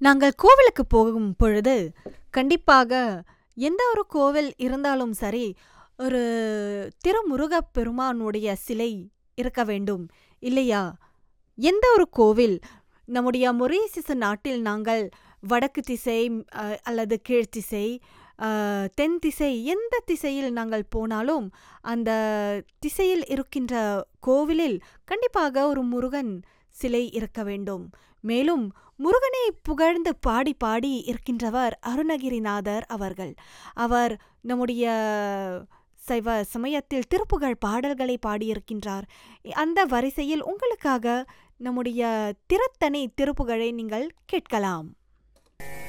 நாங்கள் கோவிலுக்கு போகும் பொழுது கண்டிப்பாக எந்த ஒரு கோவில் இருந்தாலும் சரி ஒரு திருமுருகப் பெருமானுடைய சிலை இருக்க வேண்டும் இல்லையா எந்த ஒரு கோவில் நம்முடைய மொரீசியஸ் நாட்டில் நாங்கள் வடக்கு திசை அ, அல்லது கீழ் திசை அ, தென் திசை எந்த திசையில் நாங்கள் போனாலும் அந்த திசையில் இருக்கின்ற கோவிலில் கண்டிப்பாக ஒரு முருகன் சிலை இருக்க வேண்டும் மேலும் முருகனை புகழ்ந்து பாடி பாடி இருக்கின்றவர் அருணகிரிநாதர் அவர்கள் அவர் நம்முடைய சைவ சமயத்தில் திருப்புகழ் பாடல்களை பாடியிருக்கின்றார் அந்த வரிசையில் உங்களுக்காக நம்முடைய திறத்தனி திருப்புகழை நீங்கள் கேட்கலாம்